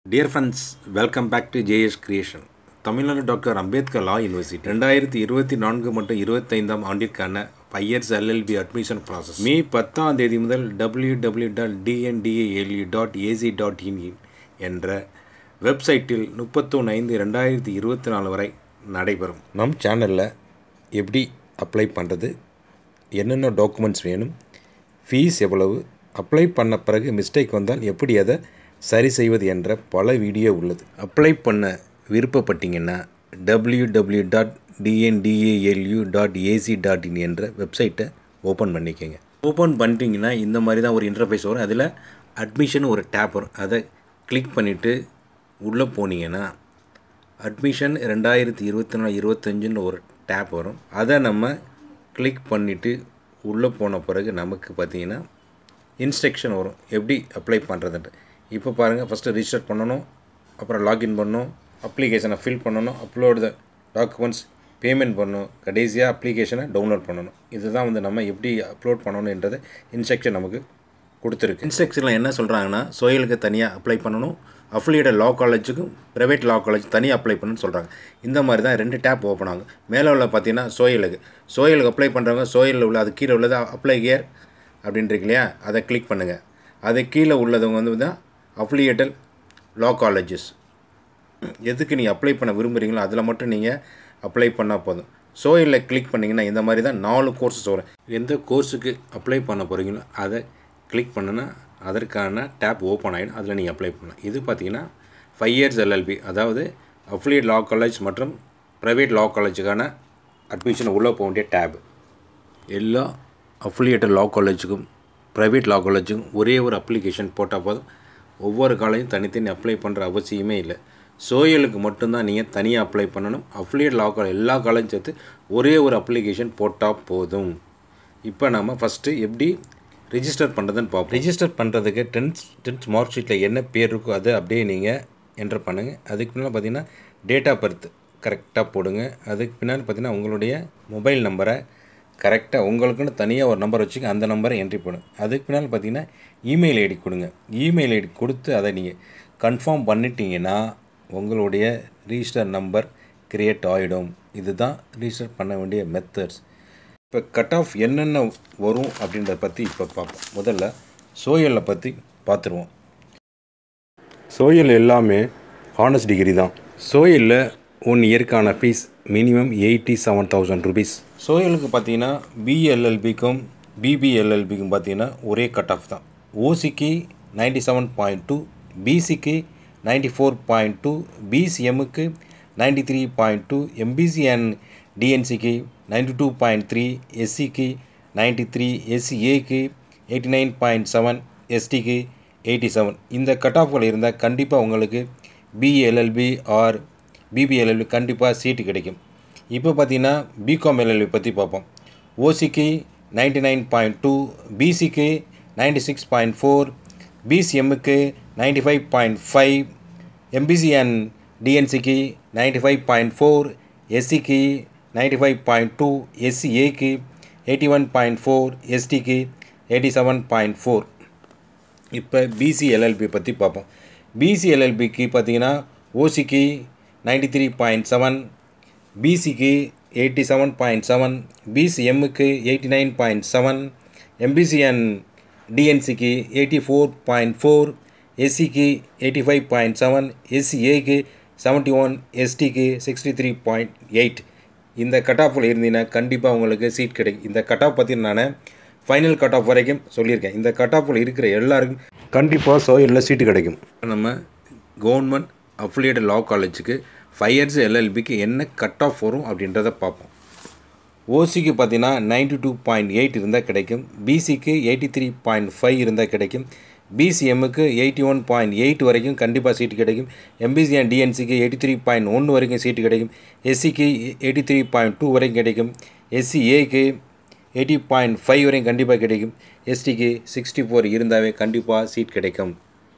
dear friends welcome back to JS creation Tamil Nadu doctor Ambedkar law university ரெண்டாயிரத்தி இருபத்தி நான்கு மற்றும் இருபத்தைந்தாம் ஆண்டிற்கான five years LLB admission process May பத்தாம் தேதி முதல் W W dot TNDALE dot AC dot in என்ற வெப்சைட்டில் முப்பத்தொன்று ஐந்து ரெண்டாயிரத்தி இருபத்தி நாலு வரை நடைபெறும் நம் சேனலில் எப்படி அப்ளை பண்ணுறது என்னென்ன டாக்குமெண்ட்ஸ் வேணும் ஃபீஸ் எவ்வளவு அப்ளை பண்ண பிறகு மிஸ்டேக் வந்தால் எப்படி அதை சரி செய்வது என்ற பல வீடியோ உள்ளது அப்ளை பண்ண விருப்பப்பட்டீங்கன்னா W W dot TNDALU dot AC dot in என்ற வெப்சைட்டை ஓப்பன் பண்ணிக்கோங்க ஓப்பன் பண்ணிட்டீங்கன்னா இந்த மாதிரி தான் ஒரு இன்டர்ஃபேஸ் வரும் அதில் அட்மிஷன் ஒரு டேப் வரும் அதை கிளிக் பண்ணிவிட்டு உள்ளே போனீங்கன்னா அட்மிஷன் ரெண்டாயிரத்தி இருபத்தி நாலு இருபத்தஞ்சுன்னு ஒரு டேப் வரும் அதை நம்ம கிளிக் பண்ணிவிட்டு உள்ளே போன பிறகு நமக்கு பார்த்தீங்கன்னா இன்ஸ்ட்ரக்ஷன் வரும் எப்படி அப்ளை பண்ணுறதுன்ட்டு இப்போ பாருங்கள் ஃபஸ்ட்டு ரிஜிஸ்டர் பண்ணணும் அப்புறம் லாகின் பண்ணணும் அப்ளிகேஷனை ஃபில் பண்ணணும் அப்லோட் த டாக்குமெண்ட்ஸ் பேமெண்ட் பண்ணணும் கடைசியாக அப்ளிகேஷனை டவுன்லோட் பண்ணணும் இதுதான் வந்து நம்ம எப்படி அப்லோட் பண்ணணுன்றது இன்ஸ்ட்ரக்ஷன் நமக்கு கொடுத்துருக்கு இன்ஸ்ட்ரக்ஷனில் என்ன சொல்கிறாங்கன்னா சோயலுக்கு தனியாக அப்ளை பண்ணணும் அஃபிலியேட்டட் லா காலேஜுக்கும் ப்ரைவேட் லா காலேஜ் தனியாக அப்ளை பண்ணணும்னு சொல்கிறாங்க இந்த மாதிரி தான் ரெண்டு டேப் ஓப்பன் ஆகும் மேலே உள்ள பார்த்தீங்கன்னா சோயலுக்கு சோயலுக்கு அப்ளை பண்ணுறவங்க சோயலில் உள்ள அது கீழே உள்ளது அப்ளை கியர் அப்படின்ட்டு இல்லையா அதை கிளிக் பண்ணுங்கள் அது கீழே உள்ளதவங்க வந்து தான் அஃபிலியேட்டட் லா காலேஜஸ் எதுக்கு நீங்கள் அப்ளை பண்ண விரும்புகிறீங்களோ அதில் மட்டும் நீங்கள் அப்ளை பண்ணால் போதும் சோயிலில் கிளிக் பண்ணிங்கன்னா இந்த மாதிரி தான் நாலு கோர்ஸஸ் வரும் எந்த கோர்ஸுக்கு அப்ளை பண்ண போகிறீங்களோ அதை கிளிக் பண்ணுன்னா அதற்கான டேப் ஓப்பன் ஆகிடும் அதில் நீங்கள் அப்ளை பண்ணலாம் இது பார்த்தீங்கன்னா ஃபைவ் இயர்ஸ் எல்எல்பி அதாவது அஃபிலியேட் லா காலேஜ் மற்றும் ப்ரைவேட் லா காலேஜுக்கான அட்மிஷன் உள்ளே போக வேண்டிய டேப் எல்லா அஃபிலியேட்டட் லா காலேஜுக்கும் ப்ரைவேட் லா காலேஜுக்கும் ஒரே ஒரு அப்ளிகேஷன் போட்டால் போதும் ஒவ்வொரு காலேஜும் தனித்தனி அப்ளை பண்ணுற அவசியமே இல்லை சோயலுக்கு மட்டும்தான் நீங்கள் தனியாக அப்ளை பண்ணணும் அஃபிலியேட் லா காலேஜ் எல்லா காலேஜும் சேர்த்து ஒரே ஒரு அப்ளிகேஷன் போட்டால் போதும் இப்போ நம்ம ஃபஸ்ட்டு எப்படி ரிஜிஸ்டர் பண்ணுறதுன்னு பார்ப்போம் ரிஜிஸ்டர் பண்ணுறதுக்கு டென்த் டென்த் மார்க் ஷீட்டில் என்ன பேர் இருக்கோ அதை அப்படியே நீங்கள் என்டர் பண்ணுங்கள் அதுக்கு பின்னால் பார்த்தீங்கன்னா டேட் ஆஃப் பர்த் கரெக்டாக போடுங்க அதுக்கு பின்னால் பார்த்தீங்கன்னா உங்களுடைய மொபைல் நம்பரை கரெக்டாக உங்களுக்குன்னு தனியாக ஒரு நம்பர் வச்சுக்க அந்த நம்பரை என்ட்ரி பண்ணுங்க அதுக்கு பின்னால் பார்த்தீங்கன்னா இமெயில் ஐடி கொடுங்க இமெயில் ஐடி கொடுத்து அதை நீங்கள் கன்ஃபார்ம் பண்ணிட்டீங்கன்னா உங்களுடைய ரிஜிஸ்டர் நம்பர் க்ரியேட் ஆகிடும் இதுதான் ரிஜிஸ்டர் பண்ண வேண்டிய மெத்தட்ஸ் இப்போ கட் ஆஃப் என்னென்ன வரும் அப்படின்றத பற்றி இப்போ பார்ப்போம் முதல்ல சோயலை பற்றி பார்த்துருவோம் சோயல் எல்லாமே ஹானஸ் டிகிரி தான் சோயலில் ஒன் இயர்க்கான fees minimum eighty seven thousand rupees சோயலுக்கு பார்த்தீங்கன்னா பிஎல்எல்பிக்கும் பிபிஎல்எல்பிக்கும் பார்த்தீங்கன்னா ஒரே கட் ஆஃப் தான் ஓசிக்கு நைன்டி செவன் பாயிண்ட் டூ பிசிக்கு நைன்டி ஃபோர் பாயிண்ட் டூ பிசிஎம்முக்கு ninety three point two MBC and டிஎன்சிக்கு நைன்டி டூ பாயிண்ட் த்ரீ எஸ்சிக்கு நைன்டி த்ரீ எஸ்சிஏக்கு எயிட்டி நைன் பாயிண்ட் செவன் எஸ்டிக்கு எயிட்டி செவன் இந்த கட் ஆஃப்கள் இருந்தால் கண்டிப்பாக உங்களுக்கு பிஎல்எல்பி ஆர் பிபிஎல்எல்பி கண்டிப்பாக சீட்டு கிடைக்கும் இப்போ பார்த்தீங்கன்னா பிகாம் எல்எல்பி பற்றி பார்ப்போம் ஓசிக்கு நைன்டி நைன் பாயிண்ட் டூ பிசிக்கு நைன்டி சிக்ஸ் பாயிண்ட் ஃபோர் பிசிஎம்முக்கு ninety five point five MBC and டிஎன்சிக்கு நைன்டி ஃபைவ் பாயிண்ட் ஃபோர் எஸ்சிக்கு நைன்டி ஃபைவ் பாயிண்ட் டூ எஸ்சிஏக்கு எயிட்டி ஒன் பாயிண்ட் ஃபோர் எஸ்டிக்கு எயிட்டி செவன் பாயிண்ட் ஃபோர் இப்போ பிசிஎல்எல்பி பற்றி பார்ப்போம் பிசிஎல்எல்பிக்கு பார்த்தீங்கன்னா ஓசிக்கு நைன்டி த்ரீ பாயிண்ட் செவன் பிசிக்கு எயிட்டி செவன் பாயிண்ட் செவன் பிசிஎம்முக்கு eighty nine point seven MBC and டிஎன்சிக்கு எயிட்டி ஃபோர் பாயிண்ட் ஃபோர் எஸ்சிக்கு எயிட்டி ஃபைவ் பாயிண்ட் செவன் எஸ்சிஏக்கு செவன்ட்டி ஒன் எஸ்டிக்கு சிக்ஸ்டி த்ரீ பாயிண்ட் எயிட் இந்த கட் ஆஃபில் இருந்தீங்கன்னா கண்டிப்பாக உங்களுக்கு சீட் கிடைக்கும் இந்த கட் ஆஃப் பற்றி நான் ஃபைனல் கட் ஆஃப் வரைக்கும் சொல்லியிருக்கேன் இந்த கட் ஆஃபில் இருக்கிற எல்லாருக்கும் கண்டிப்பாக சோயலில் சீட்டு கிடைக்கும் நம்ம கவர்மெண்ட் அஃபிலியேட்டட் லா காலேஜுக்கு ஃபைவ் இயர்ஸ் எல்எல்பிக்கு என்ன கட் ஆஃப் வரும் அப்படின்றத பார்ப்போம் ஓசிக்கு பார்த்தீங்கன்னா நைன்டி டூ பாயிண்ட் எயிட் இருந்தால் கிடைக்கும் பிசிக்கு எயிட்டி த்ரீ பாயிண்ட் ஃபைவ் இருந்தால் கிடைக்கும் பிசிஎம்முக்கு எயிட்டி ஒன் பாயிண்ட் எயிட் வரைக்கும் கண்டிப்பாக சீட்டு கிடைக்கும் எம்பிசி அண்ட் டிஎன்சிக்கு எயிட்டி த்ரீ பாயிண்ட் ஒன்று வரைக்கும் சீட்டு கிடைக்கும் எஸ்சிக்கு எயிட்டி த்ரீ பாயிண்ட் டூ வரைக்கும் கிடைக்கும் எஸ்சிஏக்கு எயிட்டி பாயிண்ட் ஃபைவ் வரைக்கும் கண்டிப்பாக கிடைக்கும் எஸ்டிக்கு சிக்ஸ்டி ஃபோர் இருந்தாவே கண்டிப்பாக சீட் கிடைக்கும்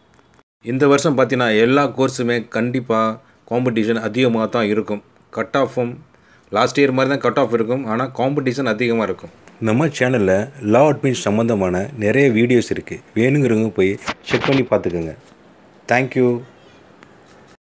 இந்த வருஷம் பார்த்தீங்கன்னா எல்லா கோர்ஸுமே கண்டிப்பாக காம்படிஷன் அதிகமாக தான் இருக்கும் கட் ஆஃபும் லாஸ்ட் இயர் மாதிரி தான் கட் ஆஃப் இருக்கும் ஆனால் காம்படிஷன் அதிகமாக இருக்கும் நம்ம சேனலில் லா அட்மிஷன் சம்மந்தமான நிறைய வீடியோஸ் இருக்குது வேணுங்கிறவங்க போய் செக் பண்ணி பார்த்துக்கோங்க தேங்க்யூ